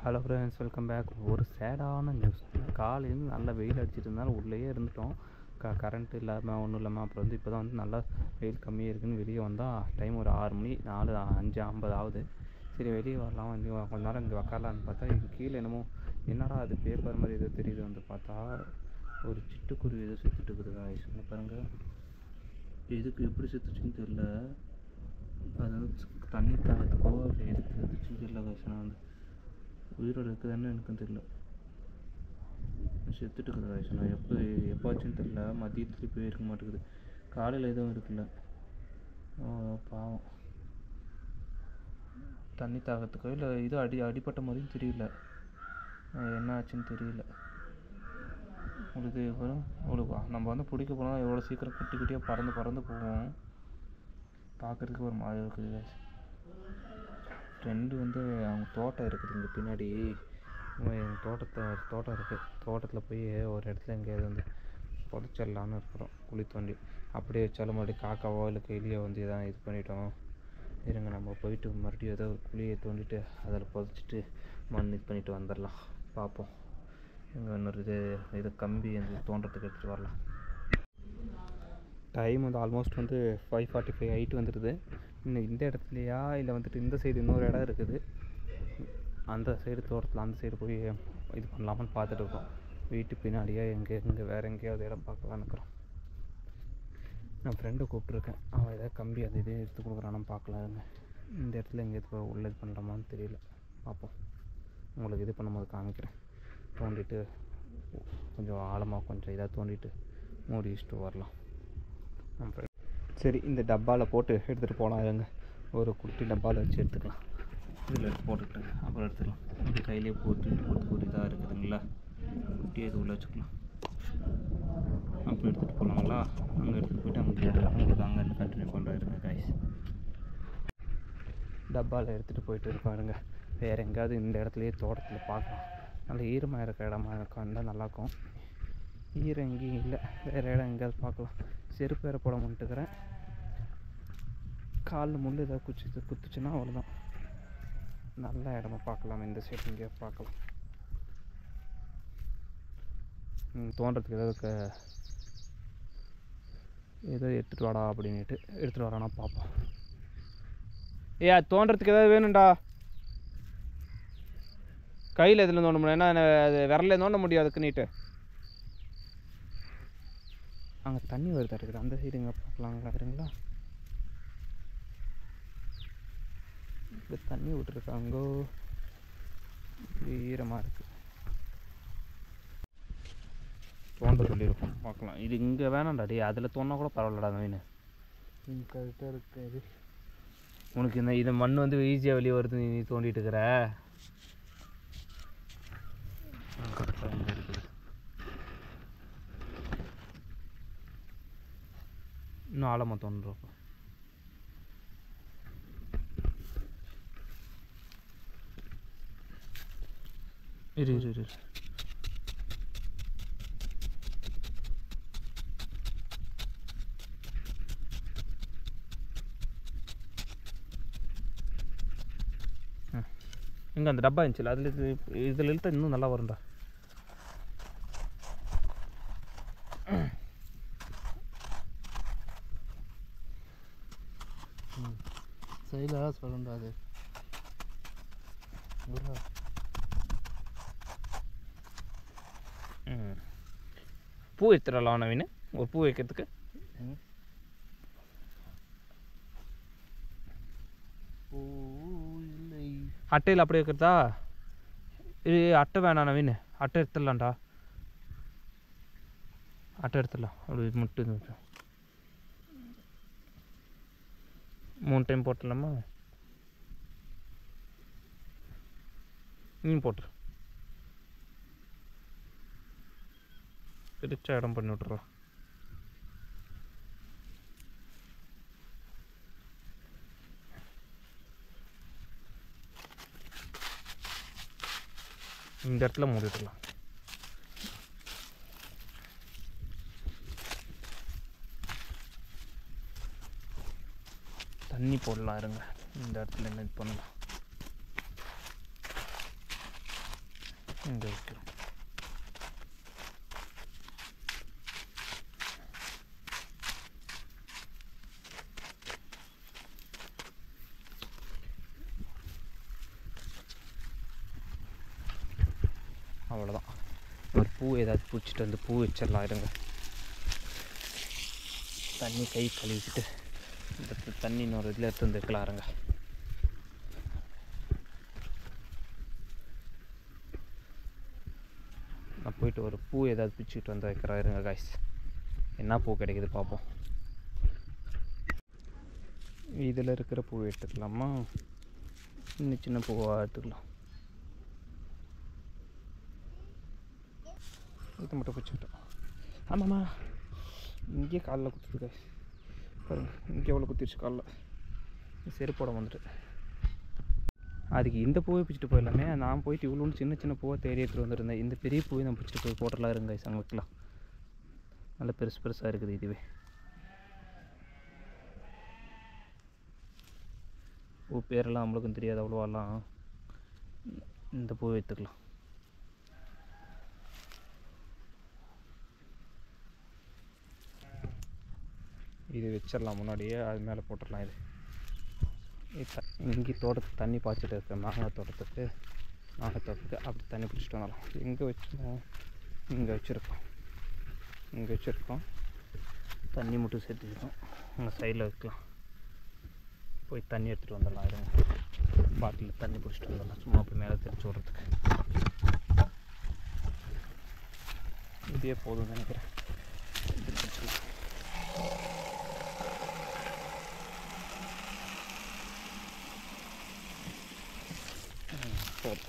Hello friends welcome back ஒரு சேடான news காலையிலேருந்து நல்லா வெயில் அடிச்சிட்டு இருந்தாலும் உள்ளேயே இருந்துட்டோம் க கரண்ட் இல்லாமல் ஒன்றும் இல்லாமல் அப்புறம் வந்து இப்போ தான் வந்து நல்லா வெயில் கம்மியாக இருக்குன்னு வெளியே வந்தால் டைம் ஒரு ஆறு மணி நாலு அஞ்சு ஐம்பது ஆகுது சரி வெளியே வரலாம் வந்து கொஞ்ச நேரம் இங்கே உக்காரலான்னு பார்த்தா இங்கே கீழே என்னமோ என்னடா அது பேப்பர் மாதிரி ஏதோ தெரியுது வந்து பார்த்தா ஒரு சிட்டுக்குருவி ஏதோ சுற்றிட்டு இருக்குது guys. இங்க பாருங்க எதுக்கு எப்படி செத்துச்சுன்னு தெரில அது வந்து தண்ணி தாகத்துக்கோ இல்லை எதுக்கு செத்துச்சுன்னு தெரியல guys. ஆனால் வந்து உயிரோடு இருக்குதுன்னு எனக்கும் தெரியல செத்துட்டு இருக்குது guys. நான் எப்போ எப்போச்சுன்னு தெரியல மதியத்துலேயும் போய் இருக்க மாட்டேங்குது காலையில் எதுவும் இருக்குல்ல ஓ பாவம் தண்ணி தாகத்துக்கோ இல்லை இது அடி அடிப்பட்ட மாதிரியும் தெரியல அஹ் என்ன ஆச்சுன்னு தெரியல உங்களுக்கு வரும் உங்களுக்கு நம்ம வந்து பிடிக்க போனால் எவ்வளோ சீக்கிரம் குட்டி குட்டியாக பறந்து பறந்து போவோம் பார்க்குறதுக்கு ஒரு மாதிரி இருக்குது guys. ஃப்ரெண்டு வந்து அவங்க தோட்டம் இருக்குது இங்கே பின்னாடி அவன் எங்கள் தோட்டத்தை தோட்டம் இருக்குது தோட்டத்தில் போய் ஒரு இடத்துல எங்கேயாவது வந்து புதைச்சிடலான்னு இருக்கிறோம் குழி தோண்டி அப்படியே வச்சாலும் மறுபடியும் காக்காவோ இல்லை கிளியோ வந்து எதாவது இது பண்ணிட்டோம் இருங்க நம்ம போயிட்டு மறுபடியும் ஏதோ ஒரு குழியை தோண்டிட்டு அதில் புதைச்சிட்டு மண் இது பண்ணிட்டு வந்துடலாம் பார்ப்போம் இங்கே இன்னொரு இது இது கம்பி அந்த தோண்டத்துக்கு எடுத்துகிட்டு வரலாம் டைம் வந்து ஆல்மோஸ்ட் வந்து ஃபைவ் ஃபார்ட்டி ஃபைவ் ஆகிட்டு வந்துடுது இன்னும் இந்த இடத்துலையா இல்லை வந்துட்டு இந்த சைடு இன்னொரு இடம் இருக்குது அந்த சைடு தோட்டத்தில் அந்த சைடு போய் இது பண்ணலாமான்னு பார்த்துட்டு இருக்கோம் வீட்டு பின்னாடியே எங்கே எங்கே வேறு எங்கேயாவது இடம் பார்க்கலான்னு இருக்கிறோம் நான் ஃப்ரெண்டை கூப்பிட்ருக்கேன் அவன் ஏதாவது கம்பி அது இதே எடுத்து கொடுக்குறானான்னு பார்க்கலாங்க இந்த இடத்துல எங்கேயாவது உள்ள இது பண்ணுறோமான்னு தெரியல பார்ப்போம் உங்களுக்கு இது பண்ணும்போது காமிக்கிறேன் தோண்டிட்டு கொஞ்சம் ஆழமாக கொஞ்சம் இதாக தோண்டிட்டு மூடி வச்சுட்டு வரலாம் நம்ம friend- சரி இந்த டப்பாவில் போட்டு எடுத்துகிட்டு போகலாம் இருங்க ஒரு குட்டி டப்பாவில் வச்சு எடுத்துக்கலாம் இதில் எடுத்து போட்டுட்டு அப்புறம் எடுத்துக்கலாம் இப்படி கையிலே போட்டு போட்டு ஒரு இதாக இருக்குதுங்களா குட்டியாக இது உள்ளே வச்சுக்கலாம் அப்போ எடுத்துகிட்டு போகலாங்களா அங்கே எடுத்துகிட்டு போயிட்டு அங்கே உங்களுக்கு அங்கே இருந்து கண்டினியூ பண்ணுறாருங்க காய்ஸ் டப்பாவில் எடுத்துகிட்டு போயிட்டு இருப்பாருங்க வேறு எங்கேயாவது இந்த இடத்துலையே தோட்டத்தில் பார்க்கலாம் நல்ல ஈரமாக இருக்க இடமா இருக்கும் இருந்தால் நல்லாயிருக்கும் ஈரம் எங்கேயும் இல்லை வேறு இடம் எங்கேயாவது பார்க்கலாம் செருப்பு வேறு போட மாட்டேங்கிறேன் காலில் முள் ஏதாவது குச்சி குத்துச்சுன்னா அவ்வளோதான் நல்ல இடமா பார்க்கலாம் இந்த சைடு இங்கே பார்க்கலாம் ம், தோன்றதுக்கு ஏதாவது க ஏதோ எடுத்துகிட்டு வாடா அப்படின்ட்டு எடுத்துகிட்டு வரானா பார்ப்போம் ஏ அது தோன்றதுக்கு ஏதாவது வேணும்டா கையில் எதில் தோண்ட முடியும் ஏன்னா அது விரல தோண்ட முடியும் அதுக்கு நீட்டு அங்கே தண்ணி வருதா இருக்குது அந்த சைடு எங்கே பார்க்கலாங்களா இருங்களா இப்படி தண்ணி விட்டுருக்காங்கோ ஈரமாக இருக்குது தோண்ட சொல்லியிருக்கோம் பார்க்கலாம் இது இங்கே வேணாம்டா டே அதில் தோணா கூட பரவாயில்லடா மீன் கரெக்டாக இருக்காது உனக்கு இந்த இது மண் வந்து ஈஸியாக வெளியே வருது நீ தோண்டிட்டு இருக்கிற ஆ, correct ஆ இங்க இருக்குது. இன்னும் ஆழமாக தோன்றோம் இரு இரு இரு இங்கே அந்த டப்பா இருந்துச்சுல அதில் இது இதில் இழுத்தா இன்னும் நல்லா வரும்டா சைடில் சொல்லண்டா அது உர்ரா. ம் பூ எடுத்துடலாம் நவீன் ஒரு பூ வைக்கிறதுக்கு ம். பூ இல்லை அட்டையில் அப்படியே வைக்கிறதா இது அட்டை வேணாம் நவீன் அட்டை எடுத்துடலாம்டா அட்டை எடுத்துடலாம் அப்படி மட்டும் இது வச்சோம். மூணு டைம் போட்டுடலாமா ம் போட்டுரு பிடிச்ச இடம் பண்ணி விட்றலாம் இந்த இடத்துல மூடிடலாம் தண்ணி போடலாம் இருங்க இந்த இடத்துல என்ன இது பண்ணலாம் இங்கே வைக்கிறோம் அவ்வளோதான் ஒரு பூ ஏதாச்சும் பிடிச்சிட்டு வந்து பூ வச்சிடலாம் இருங்க தண்ணி கை கழுவிக்கிட்டு இந்த த- தண்ணி இன்னொரு இதில் எடுத்து வந்து வைக்கலாம் இருங்க நான் போயிட்டு ஒரு பூ ஏதாவது பிடிச்சிட்டு வந்து வைக்கிறேன் இருங்க காய்ஸ் என்ன பூ கிடைக்குது பார்ப்போம் இதில் இருக்கிற பூ எடுத்துக்கலாமா இன்னும் சின்ன பூவாக எடுத்துக்கலாம் இது மட்டும் பிடிச்சிக்கிட்டோம் ஆமாம்மா இங்கேயே காலில் குத்துது guys. பாருங்க இங்கே எவ்வளோ குத்திடுச்சு காலில் செருப்போட வந்துட்டு அதுக்கு இந்த பூவை பிடிச்சிட்டு போயிடலாமே நான் போயிட்டு இவ்வளோன்னு சின்ன சின்ன பூவை தேடி எடுத்துகிட்டு வந்துருந்தேன் இந்த பெரிய பூவை நான் பிடிச்சிட்டு போய் போட்டலாம் இருங்க guys, அங்கே வைக்கலாம் நல்ல பெருசு பெருசாக இருக்குது இதுவே பூ பேரெல்லாம் நம்மளுக்கும் தெரியாது அவ்வளோவாலாம் இந்த பூவை எடுத்துக்கலாம் இது வச்சிடலாம் முன்னாடியே அது மேலே போட்டுடலாம் இது இப்போ இங்கே தோட்டத்துக்கு தண்ணி பாய்ச்சிட்டு இருக்க மாங்காய் தோட்டத்துக்கு மாங்காய் தோட்டத்துக்கு அப்படி தண்ணி பிடிச்சிட்டு வரலாம் எங்கே வச்சிருந்தோம் இங்கே வச்சுருக்கோம் இங்கே வச்சுருக்கோம் தண்ணி மட்டும் சேர்த்துக்கிறோம் அங்கே சைடில் வைக்கலாம் போய் தண்ணி எடுத்துகிட்டு வந்துடலாம் இருங்க பாட்டிலில் தண்ணி பிடிச்சிட்டு வந்துடலாம் சும்மா அப்படி மேலே தெரிச்சு விட்றதுக்கு இதே போதும் நினைக்கிறேன் இது பிடிச்சிக்கலாம் போதும்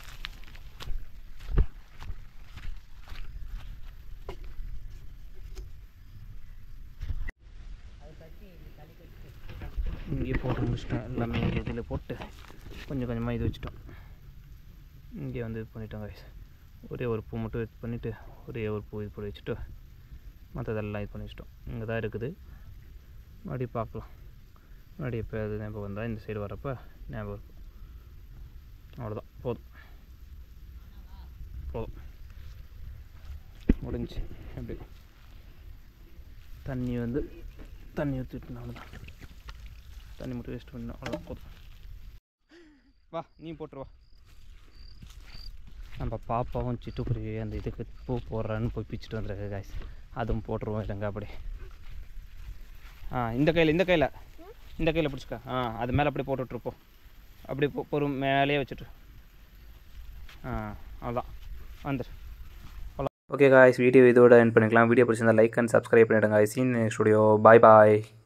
இங்கே போட்டு முடிச்சிட்டோம் எல்லாமே இங்கே இதில் போட்டு கொஞ்சம் கொஞ்சமாக இது வச்சுட்டோம் இங்கே வந்து இது பண்ணிட்டோம் guys ஒரே ஒரு பூ மட்டும் இது பண்ணிவிட்டு ஒரே ஒரு பூ இது போட்டு வச்சுட்டு மற்றதெல்லாம் இது பண்ணி வச்சிட்டோம் இங்கே தான் இருக்குது மறுபடியும் பார்க்கலாம் மறுபடியும் எப்போ அது ஞாபகம் வந்தால் இந்த சைடு வரப்போ ஞாபகம் இருக்கும் அவ்வளோதான் போதும் போதும் முடிஞ்சு எப்படி தண்ணி வந்து தண்ணி ஊற்றிட்டு அவ்வளோதான் தண்ணி மட்டும் வேஸ்ட் பண்ணணும் அவ்வளோதான் போதும் வா நீ போட்டுரு வா நம்ம பாப்பாவும் சிட்டுக்குருவி அந்த இதுக்கு பூ போடுறான்னு போய் பிச்சுட்டு வந்துருக்கு காய்ஸ் அதுவும் போட்டுருவோம் இல்லைங்க அப்படி ஆ இந்த கையில் இந்த கையில் இந்த கையில் பிடிச்சிக்க ஆ அது மேலே அப்படியே போட்டு விட்ருப்போம் அப்படி பொ- பொறும் மேலேயே வச்சுட்டு ஆ அவ்வளோதான் வந்துடு ஓகே காய்ஸ் வீடியோ இதோட என் பண்ணிக்கலாம் வீடியோ பிடிச்சிருந்தா லைக் அண்ட் சப்ஸ்கிரைப் பண்ணிவிடுங்க சீன் ஸ்டுடியோ பாய் பாய்